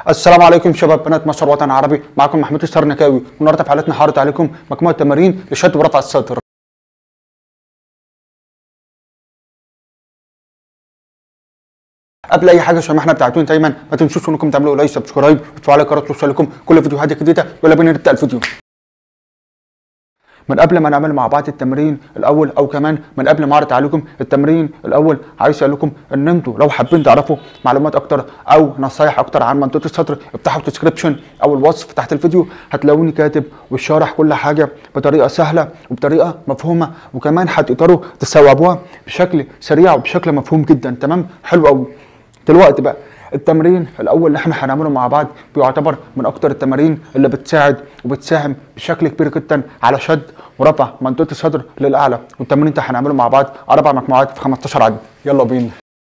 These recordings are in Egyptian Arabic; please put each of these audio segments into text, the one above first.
السلام عليكم شباب بنات مصر وطن عربي معكم محمود السرنكاوي والنهارده في حلقتنا هعرض عليكم مجموعه تمارين لشد ورفع الصدر قبل اي حاجه عشان ما احنا بتاعتون دايما ما تنسوش انكم تعملوا لايك سبسكرايب وتفعلوا الجرس توصل لكم كل فيديوهات جديده يلا بينا نبدا الفيديو من قبل ما نعمل مع بعض التمرين الاول او كمان من قبل ما اعرض عليكم التمرين الاول عايز اقول لكم ان انتوا لو حابين تعرفوا معلومات اكتر او نصايح اكتر عن منطقه الصدر افتحوا الديسكربشن او الوصف تحت الفيديو هتلاقوني كاتب وشارح كل حاجه بطريقه سهله وبطريقه مفهومه وكمان هتقدروا تستوعبوها بشكل سريع وبشكل مفهوم جدا تمام حلو قوي دلوقتي بقى التمرين الاول اللي احنا هنعمله مع بعض بيعتبر من اكتر التمارين اللي بتساعد وبتساهم بشكل كبير جدا على شد ورفع منطقه الصدر للاعلى والتمرين ده هنعمله مع بعض اربع مجموعات في 15 عدد يلا بينا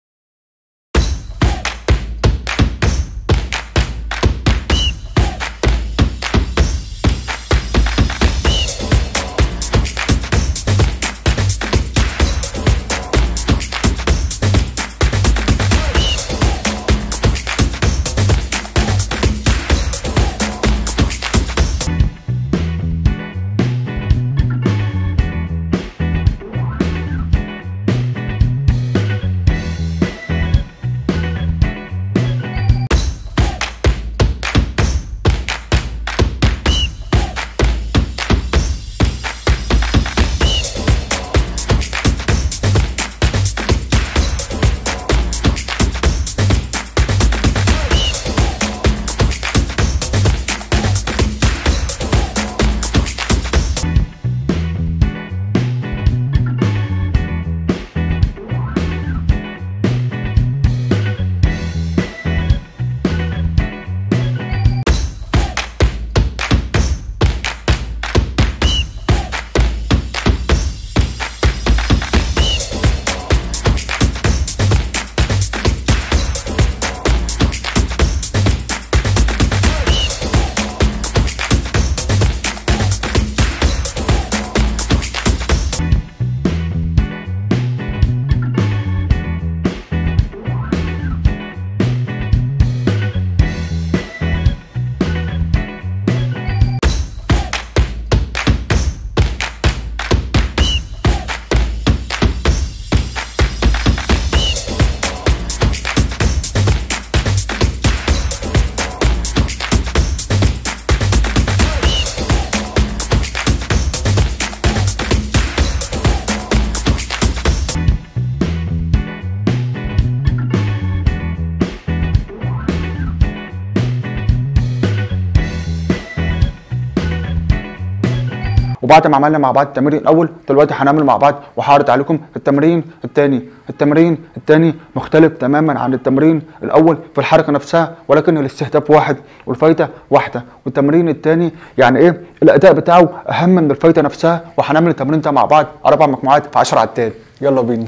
وبعد ما عملنا مع بعض التمرين الاول دلوقتي هنعمل مع بعض وهعرض عليكم التمرين الثاني التمرين الثاني مختلف تماما عن التمرين الاول في الحركه نفسها ولكن الاستهداف واحد والفايته واحده والتمرين الثاني يعني ايه الاداء بتاعه اهم من الفايته نفسها وهنعمل التمرين ده مع بعض اربع مجموعات في 10 عدات يلا بينا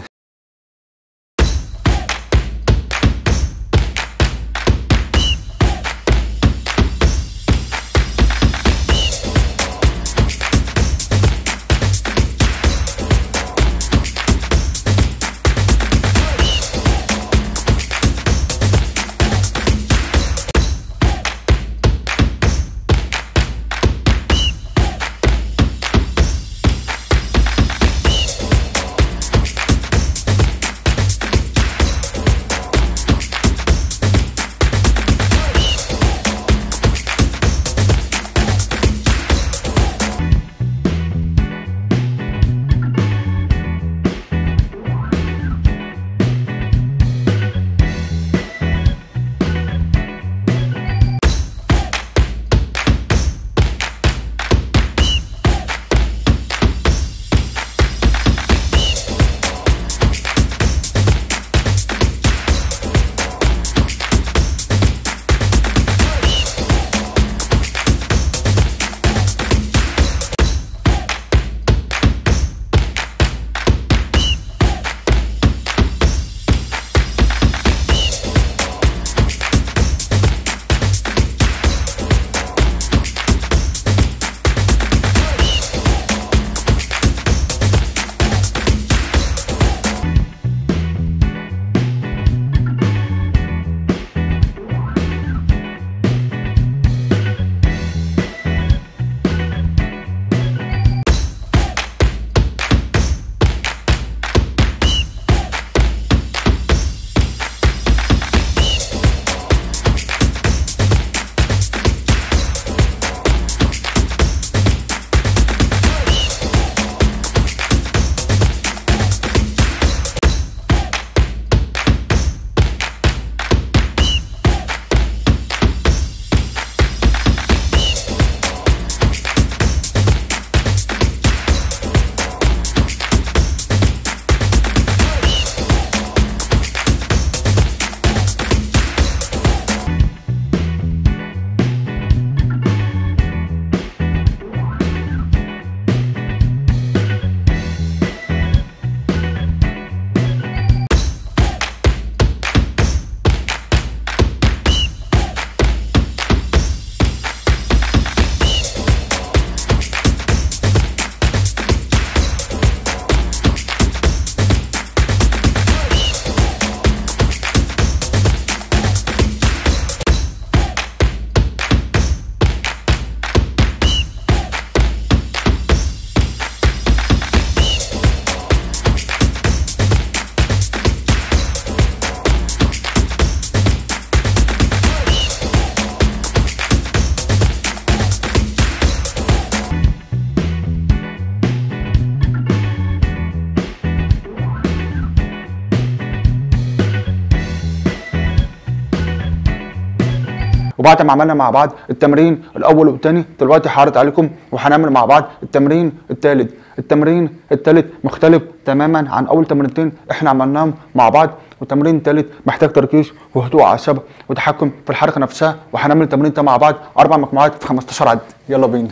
وبعد ما عملنا مع بعض التمرين الاول والثاني دلوقتي هعرض عليكم وهنعمل مع بعض التمرين الثالث التمرين الثالث مختلف تماما عن اول تمرينتين احنا عملناهم مع بعض والتمرين الثالث محتاج تركيز وهدوء اعصاب وتحكم في الحركه نفسها وهنعمل التمرين ده مع بعض اربع مجموعات في 15 عد يلا بينا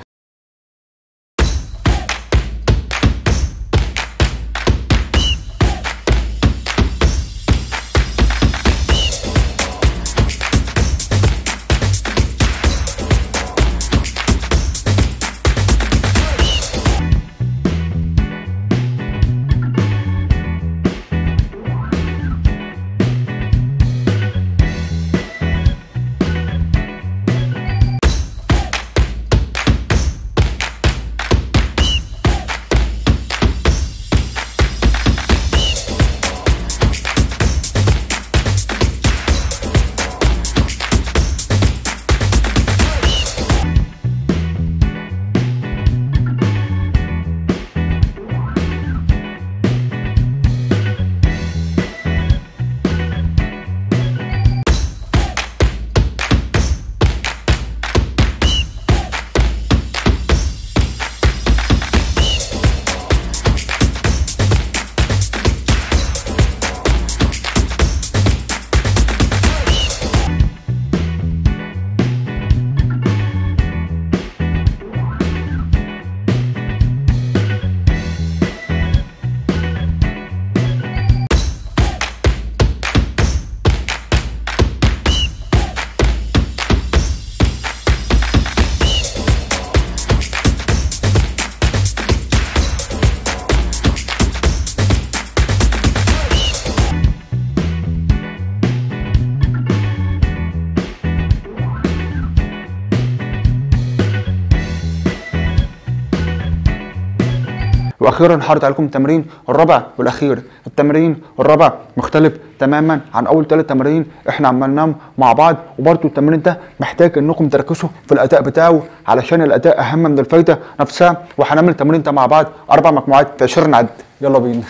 واخيرا هعرض عليكم التمرين الرابع والاخير التمرين الرابع مختلف تماما عن اول ثلاث تمارين احنا عملناهم مع بعض وبرده التمرين ده محتاج انكم تركزوا في الاداء بتاعه علشان الاداء اهم من الفايده نفسها وهنعمل التمرين ده مع بعض اربع مجموعات في 20 عد يلا بينا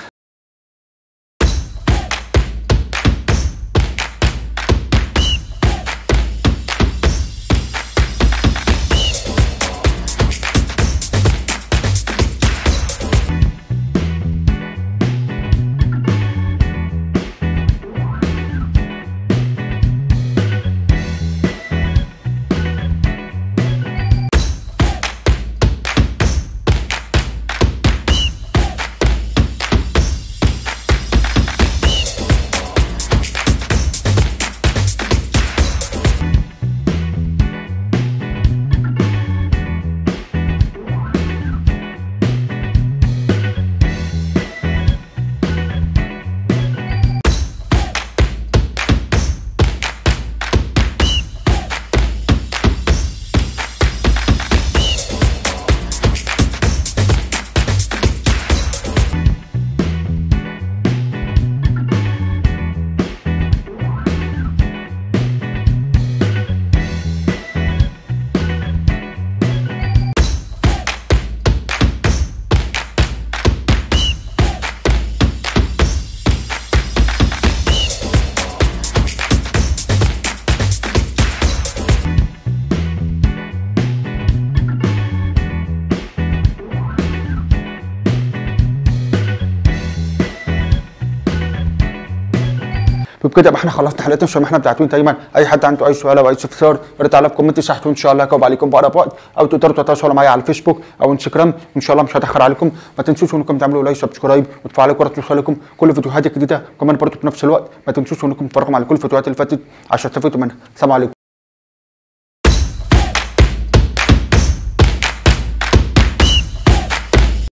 وبكده يبقى احنا خلصنا حلقتنا مش احنا بتاعتون دايما اي حد عنده اي سؤال او اي استفسار يا ريت على في كومنت تحت ان شاء الله هجاوب عليكم باقرب وقت او تقدروا تتواصلوا معايا على الفيسبوك او انستجرام وان شاء الله مش هتاخر عليكم ما تنسوش انكم تعملوا لايك سبسكرايب وتفعلوا جرس توصلكم كل فيديوهات الجديده كمان برضه في نفس الوقت ما تنسوش انكم تتفرجوا على كل الفيديوهات اللي فاتت عشان تستفيدوا منها السلام عليكم